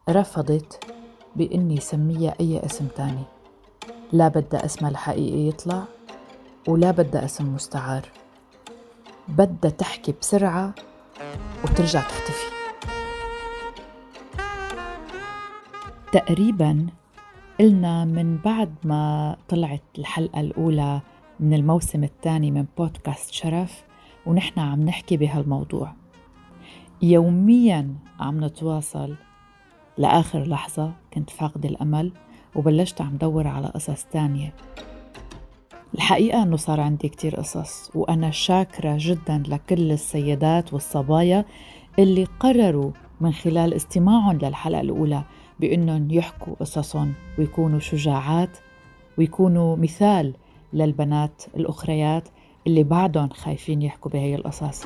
رفضت بإني سميها أي اسم تاني لا بدها اسمها الحقيقي يطلع ولا بدها اسم مستعار بدها تحكي بسرعة وترجع تختفي تقريبا قلنا من بعد ما طلعت الحلقة الأولى من الموسم الثاني من بودكاست شرف ونحن عم نحكي بهالموضوع يوميا عم نتواصل لآخر لحظة كنت فاقدة الأمل وبلشت عم دور على قصص تانية الحقيقة أنه صار عندي كتير قصص وأنا شاكرة جدا لكل السيدات والصبايا اللي قرروا من خلال استماعهم للحلقة الأولى بأنهم يحكوا قصصهم ويكونوا شجاعات ويكونوا مثال للبنات الأخريات اللي بعدهم خايفين يحكوا بهي القصص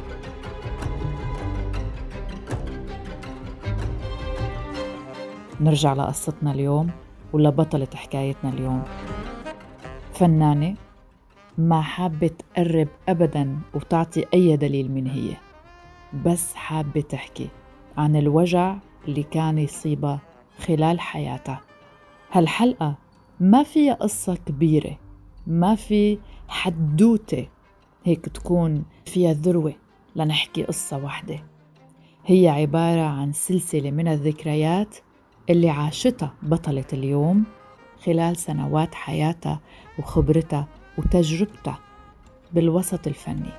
نرجع لقصتنا اليوم ولبطلة حكايتنا اليوم فنانة ما حابة تقرب أبدا وتعطي أي دليل من هي بس حابة تحكي عن الوجع اللي كان يصيبها خلال حياتها هالحلقة ما فيها قصة كبيرة ما في حدوتة هيك تكون فيها ذروة لنحكي قصة واحدة هي عبارة عن سلسلة من الذكريات اللي عاشتها بطلة اليوم خلال سنوات حياتها وخبرتها وتجربتها بالوسط الفني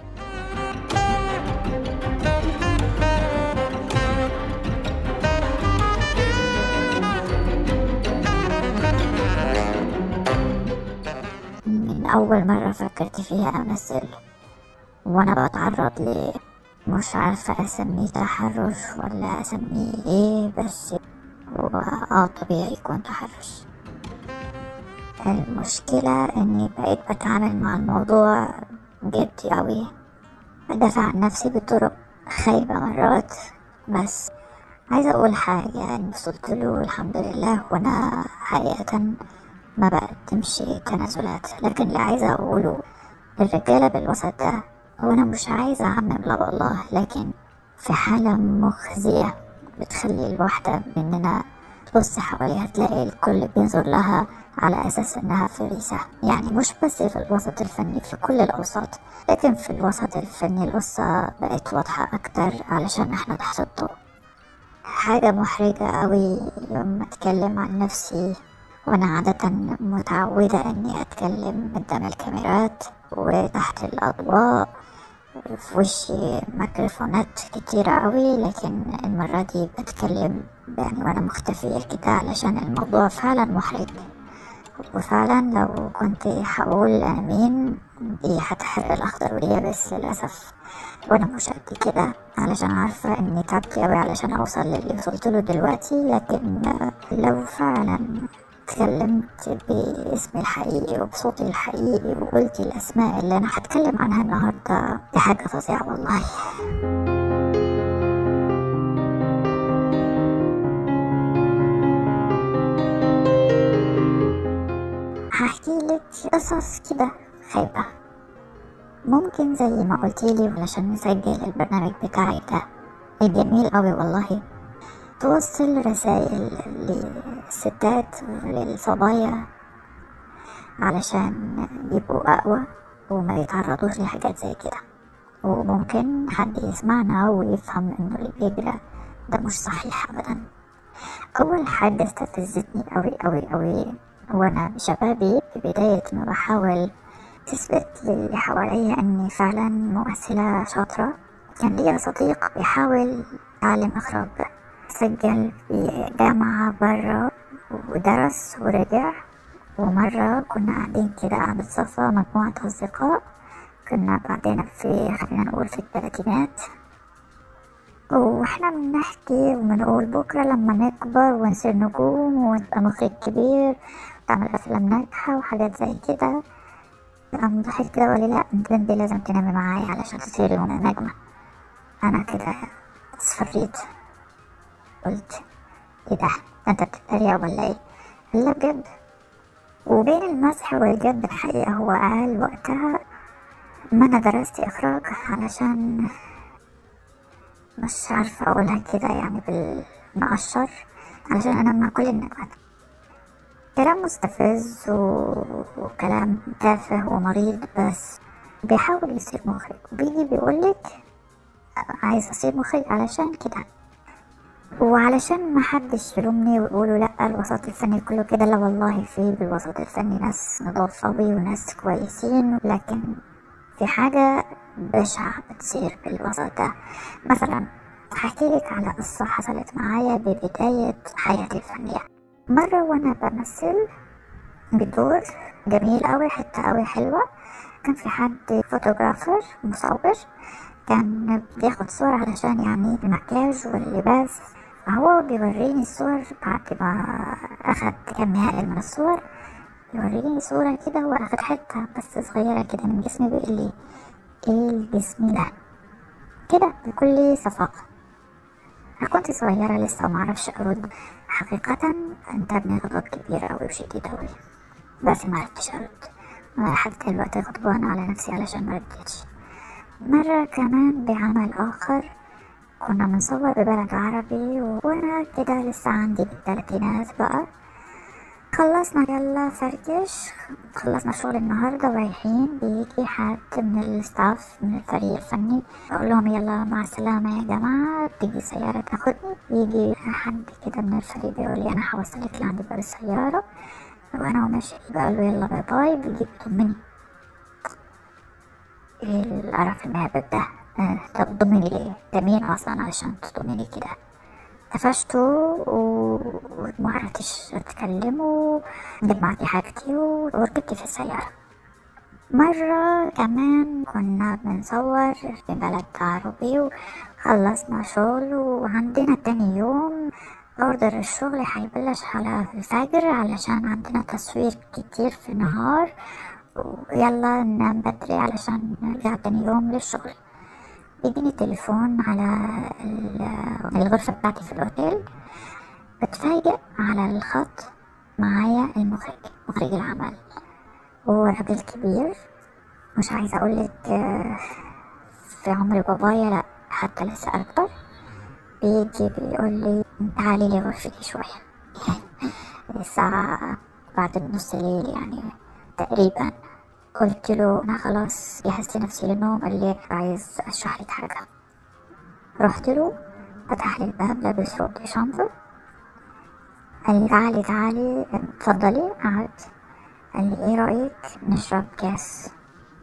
من أول مرة فكرت فيها أمثل وأنا بتعرض ل مش عارفة أسميه تحرش ولا أسميه إيه بس هو آه طبيعي يكون تحرش المشكلة إني بقيت بتعامل مع الموضوع جدي أوي بدافع عن نفسي بطرق خايبة مرات بس عايزة أقول حاجة يعني وصلت له الحمد لله وأنا حقيقة ما بقدمش تنازلات لكن اللي عايزة أقوله الرجالة بالوسط ده وأنا مش عايزة أعمم لا والله لكن في حالة مخزية بتخلي الواحدة مننا تبص حواليها تلاقي الكل بينظر لها على أساس إنها فريسة يعني مش بس في الوسط الفني في كل الأوساط لكن في الوسط الفني القصة بقت واضحة أكتر علشان إحنا تحت الضوء حاجة محرجة أوي يوم أتكلم عن نفسي وأنا عادة متعودة إني أتكلم قدام الكاميرات وتحت الأضواء في وشي ميكروفونات كتيرة قوي لكن المرة دي بتكلم يعني وأنا مختفية كده علشان الموضوع فعلا محرج وفعلا لو كنت هقول أمين دي هتحرق الأخضر واليابس للأسف وأنا مش قد كده علشان عارفة إني تعبت أوي علشان أوصل للي وصلت له دلوقتي لكن لو فعلا اتكلمت باسمي الحقيقي وبصوتي الحقيقي وقلت الأسماء اللي أنا هتكلم عنها النهاردة دي حاجة فظيعة والله هحكي لك قصص كده خايبة ممكن زي ما قلتيلي علشان نسجل البرنامج بتاعي ده الجميل قوي والله توصل رسائل للستات وللصبايا علشان يبقوا أقوى وما يتعرضوش لحاجات زي كده وممكن حد يسمعنا ويفهم انه اللي بيجرى ده مش صحيح ابدا اول حاجة استفزتني اوي اوي اوي وانا بشبابي في بداية ما بحاول تثبت للي حواليا اني فعلا ممثلة شاطرة كان ليا صديق بيحاول يتعلم اخراج سجل في جامعة برا ودرس ورجع ومرة كنا قاعدين كده قعدة صفا مجموعة أصدقاء كنا بعدين في خلينا نقول في الثلاثينات واحنا بنحكي وبنقول بكرة لما نكبر ونصير نجوم ونبقى مخرج كبير ونعمل أفلام ناجحة وحاجات زي كده قام ضحك كده وقال لي لا انت بنتي لازم تنامي معايا علشان تصيري نجمة أنا كده اصفريت قلت ايه ده انت بتتريق ولا ايه قال لا بجد وبين المزح والجد الحقيقة هو قال وقتها ما انا درست اخراج علشان مش عارفة اقولها كده يعني بالمقشر علشان أنا مع كل النكات كلام مستفز و... وكلام تافه ومريض بس بيحاول يصير مخرج وبيجي بيقولك عايز أصير مخرج علشان كده وعلشان ما حدش يلومني ويقولوا لا الوسط الفني كله كده لا والله في بالوسط الفني ناس نضاف قوي وناس كويسين لكن في حاجة بشعة بتصير بالوسط ده مثلا هحكي لك على قصة حصلت معايا ببداية حياتي الفنية مرة وأنا بمثل بدور جميل أوي حتة أوي حلوة كان في حد فوتوغرافر مصور كان بياخد صور علشان يعني المكياج واللباس فهو بيوريني الصور بعد ما أخد كم نهائي من الصور يوريني صورة كده هو أخد حتة بس صغيرة كده من جسمي بيقول لي ايه الجسم ده كده بكل صفاقة أنا كنت صغيرة لسه ومعرفش أرد حقيقة انتابني غضب كبير أوي وشديد أوي بس معرفتش أرد أنا لحد دلوقتي غضبانة على نفسي علشان مردتش مرة كمان بعمل آخر كنا بنصور ببلد عربي وأنا كده لسه عندي بالتلاتينات بقى خلصنا يلا فركش خلصنا شغل النهاردة ورايحين بيجي حد من الستاف من الفريق الفني أقول لهم يلا مع السلامة يا جماعة تيجي سيارة تاخدني بيجي حد كده من الفريق بيقول لي أنا هوصلك لعند باب السيارة وأنا وماشي بقول له يلا باي باي بيجي بيطمني ايه القرف المهبب ده آه، طب ضمني ليه ده مين اصلا علشان تضمني كده قفشته ومعرفتش اتكلم وجمعت حاجتي وركبت في السيارة مرة كمان كنا بنصور في بلد عربي وخلصنا شغل وعندنا تاني يوم اوردر الشغل هيبلش على الفجر علشان عندنا تصوير كتير في النهار ويلا ننام بدري علشان نرجع تاني يوم للشغل بيجيني تليفون على الغرفة بتاعتي في الأوتيل بتفاجئ على الخط معايا المخرج مخرج العمل هو راجل كبير مش عايزة أقولك في عمر بابايا لأ حتى لسه أكبر بيجي بيقول لي تعالي لي غرفتي شوية الساعة بعد نص الليل يعني تقريبا قلت له أنا خلاص جهزت نفسي للنوم قال لي عايز أشرح لك حاجة رحت له فتح لي الباب لابس روب شامبر قال لي تعالي تعالي اتفضلي قعد قال لي ايه رأيك نشرب كاس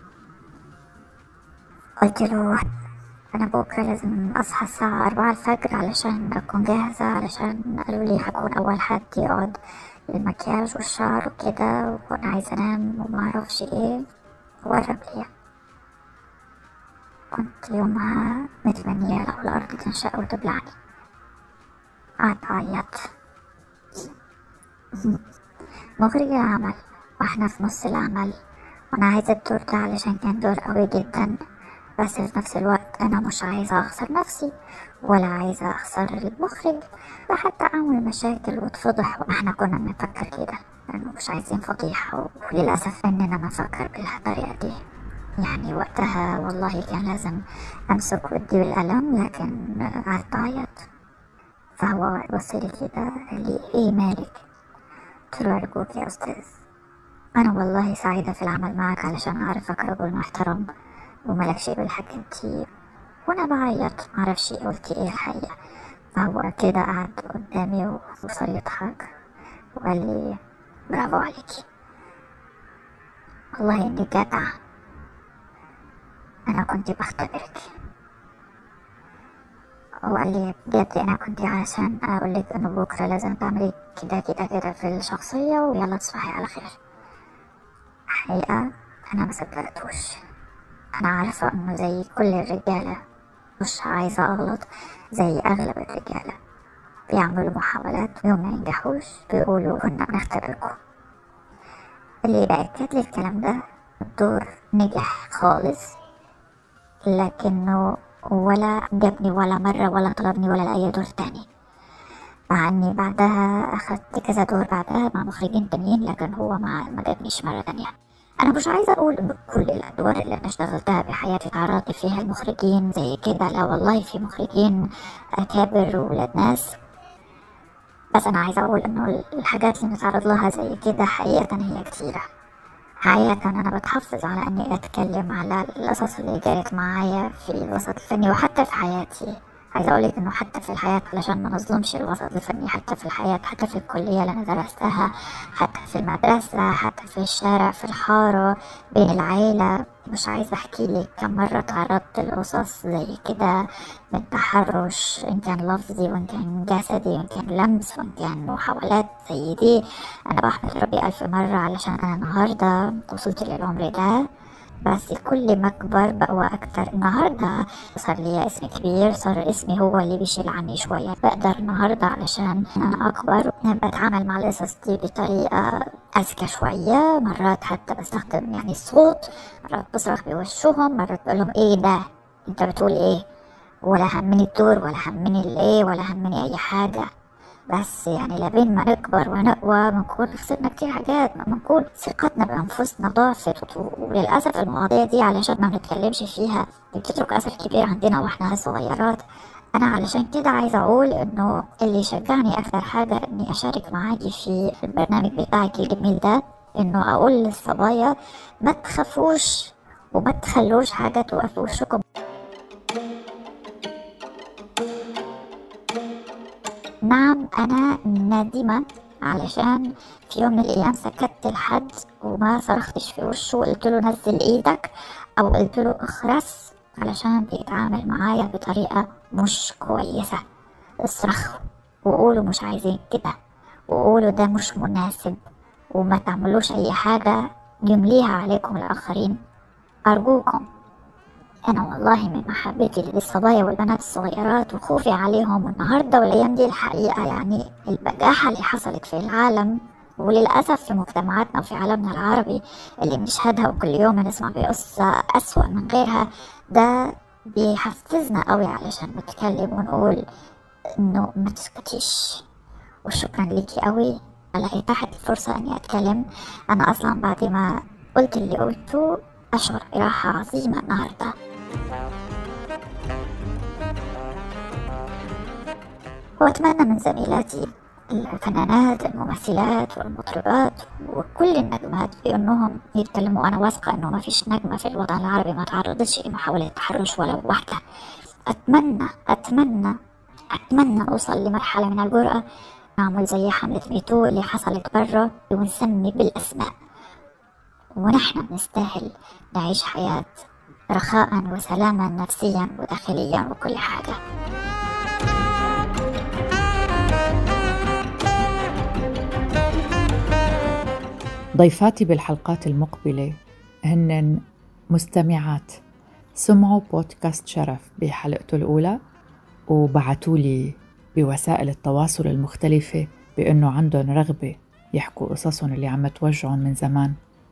قلت له أنا بكرة لازم أصحى الساعة أربعة الفجر علشان أكون جاهزة علشان قالوا لي هكون أول حد يقعد المكياج والشعر وكده وأنا عايزة أنام ومعرفش ايه وقرب ليا كنت يومها متمنية لو الأرض تنشق وتبلعني قعدت أعيط مخرج العمل واحنا في نص العمل وانا عايزة الدور ده علشان كان دور قوي جدا بس في نفس الوقت انا مش عايزة اخسر نفسي ولا عايزة اخسر المخرج وحتى اعمل مشاكل واتفضح واحنا كنا بنفكر كده لانه مش عايزين فضيحة وللأسف اننا نفكر بالطريقة دي يعني وقتها والله كان لازم امسك ودي بالقلم لكن قعدت اعيط فهو بصلي كده قال لي ايه مالك قلت له ارجوك يا استاذ انا والله سعيدة في العمل معك علشان اعرفك رجل محترم وملك شيء بالحكي كتير وانا بعيط معرفش قلت ايه الحقيقة فهو كده قعد قدامي وصل يضحك وقال لي برافو عليكي والله انك جدع انا كنت بختبرك وقال لي بجد انا كنت عشان اقول لك انه بكره لازم تعملي كده كده كده في الشخصيه ويلا تصبحي على خير حقيقه انا ما صدقتوش انا عارفه انه زي كل الرجاله مش عايزه اغلط زي اغلب الرجاله بيعملوا محاولات ويوم ما ينجحوش بيقولوا كنا بنختبركم اللي بأكد لي الكلام ده الدور نجح خالص لكنه ولا جابني ولا مرة ولا طلبني ولا لأي دور تاني مع اني بعدها اخدت كذا دور بعدها مع مخرجين تانيين لكن هو ما ما جابنيش مرة تانية انا مش عايزة اقول ان كل الادوار اللي انا اشتغلتها بحياتي تعرضت فيها المخرجين زي كده لا والله في مخرجين اكابر وولاد ناس بس أنا عايزة أقول إنه الحاجات اللي نتعرض لها زي كده حقيقة هي كتيرة حقيقة أنا بتحفظ على إني أتكلم على القصص اللي جرت معايا في الوسط الفني وحتى في حياتي عايزة أقولك إنه حتى في الحياة علشان ما نظلمش الوسط الفني حتى في الحياة حتى في الكلية اللي أنا درستها حتى في المدرسة حتى في الشارع في الحارة بين العيلة مش عايزة أحكي لك كم مرة تعرضت لقصص زي كده من تحرش إن كان لفظي وإن كان جسدي وإن كان لمس وإن كان محاولات زي دي أنا بحمد ربي ألف مرة علشان أنا النهاردة وصلت للعمر ده بس كل ما اكبر بقوى اكتر النهارده صار لي اسم كبير صار اسمي هو اللي بيشيل عني شوية بقدر النهارده علشان انا اكبر بتعامل مع القصص دي بطريقة اذكى شوية مرات حتى بستخدم يعني الصوت مرات بصرخ بوشهم مرات بقول لهم ايه ده انت بتقول ايه ولا همني الدور ولا همني الايه ولا همني اي حاجة بس يعني لبين ما نكبر ونقوى بنكون خسرنا كتير حاجات ما بنكون ثقتنا بأنفسنا ضعفت وللأسف المواضيع دي علشان ما بنتكلمش فيها بتترك أثر كبير عندنا وإحنا صغيرات أنا علشان كده عايزة أقول إنه اللي شجعني أكثر حاجة إني أشارك معاكي في البرنامج بتاعك الجميل ده إنه أقول للصبايا ما تخافوش وما تخلوش حاجة توقف وشكم نعم أنا ندمة علشان في يوم من الأيام سكت لحد وما صرختش في وشه وقلت له نزل إيدك أو قلت له اخرس علشان بيتعامل معايا بطريقة مش كويسة اصرخوا وقولوا مش عايزين كده وقولوا ده مش مناسب وما تعملوش أي حاجة يمليها عليكم الآخرين أرجوكم أنا والله من محبتي للصبايا والبنات الصغيرات وخوفي عليهم والنهاردة والأيام دي الحقيقة يعني البجاحة اللي حصلت في العالم وللأسف في مجتمعاتنا وفي عالمنا العربي اللي بنشهدها وكل يوم نسمع بقصة أسوأ من غيرها ده بيحفزنا قوي علشان نتكلم ونقول إنه ما تسكتيش وشكرا ليكي قوي على إتاحة الفرصة إني أتكلم أنا أصلا بعد ما قلت اللي قلته أشعر براحة عظيمة النهارده وأتمنى من زميلاتي الفنانات الممثلات والمطربات وكل النجمات بأنهم يتكلموا أنا واثقة أنه ما فيش نجمة في الوطن العربي ما تعرضتش لمحاولة تحرش ولو واحدة أتمنى أتمنى أتمنى أوصل لمرحلة من الجرأة نعمل زي حملة ميتو اللي حصلت برا ونسمي بالأسماء ونحن نستاهل نعيش حياة رخاء وسلاما نفسيا وداخليا وكل حاجة ضيفاتي بالحلقات المقبلة هن مستمعات سمعوا بودكاست شرف بحلقته الأولى وبعتوا لي بوسائل التواصل المختلفة بأنه عندهم رغبة يحكوا قصصهم اللي عم توجعهم من زمان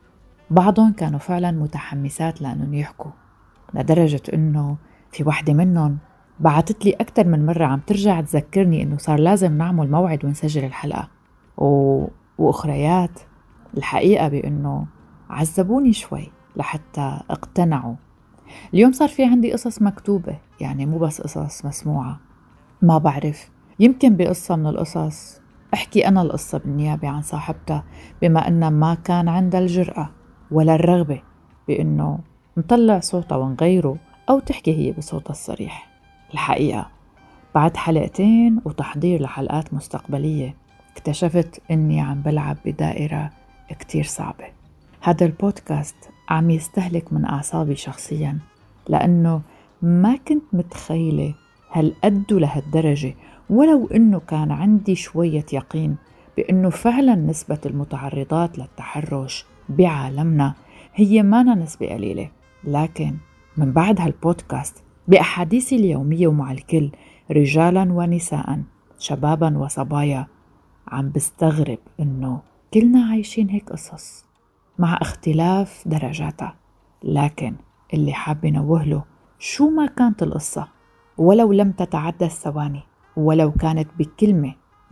بعضهم كانوا فعلا متحمسات لأنهم يحكوا لدرجة إنه في وحدة منهم بعتت لي أكثر من مرة عم ترجع تذكرني إنه صار لازم نعمل موعد ونسجل الحلقة و... وأخريات الحقيقة بإنه عذبوني شوي لحتى اقتنعوا اليوم صار في عندي قصص مكتوبة يعني مو بس قصص مسموعة ما بعرف يمكن بقصة من القصص احكي أنا القصة بالنيابة عن صاحبتها بما أنها ما كان عندها الجرأة ولا الرغبة بأنه نطلع صوتها ونغيره أو تحكي هي بصوتها الصريح الحقيقة بعد حلقتين وتحضير لحلقات مستقبلية اكتشفت أني عم بلعب بدائرة كتير صعبة هذا البودكاست عم يستهلك من أعصابي شخصيا لأنه ما كنت متخيلة هالقد لهالدرجة ولو أنه كان عندي شوية يقين بأنه فعلا نسبة المتعرضات للتحرش بعالمنا هي مانا نسبة قليلة لكن من بعد هالبودكاست بأحاديثي اليومية ومع الكل رجالا ونساء شبابا وصبايا عم بستغرب انه كلنا عايشين هيك قصص مع اختلاف درجاتها لكن اللي حاب نوه له شو ما كانت القصة ولو لم تتعدى الثواني ولو كانت بكلمة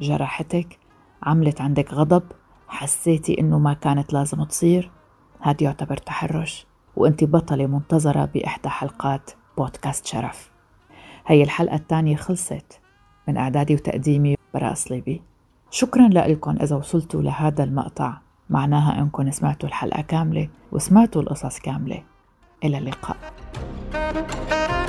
جرحتك عملت عندك غضب حسيتي انه ما كانت لازم تصير هذا يعتبر تحرش وانت بطلة منتظرة بإحدى حلقات بودكاست شرف هي الحلقة الثانية خلصت من إعدادي وتقديمي براء صليبي شكرا لكم إذا وصلتوا لهذا المقطع معناها أنكم سمعتوا الحلقة كاملة وسمعتوا القصص كاملة إلى اللقاء thank you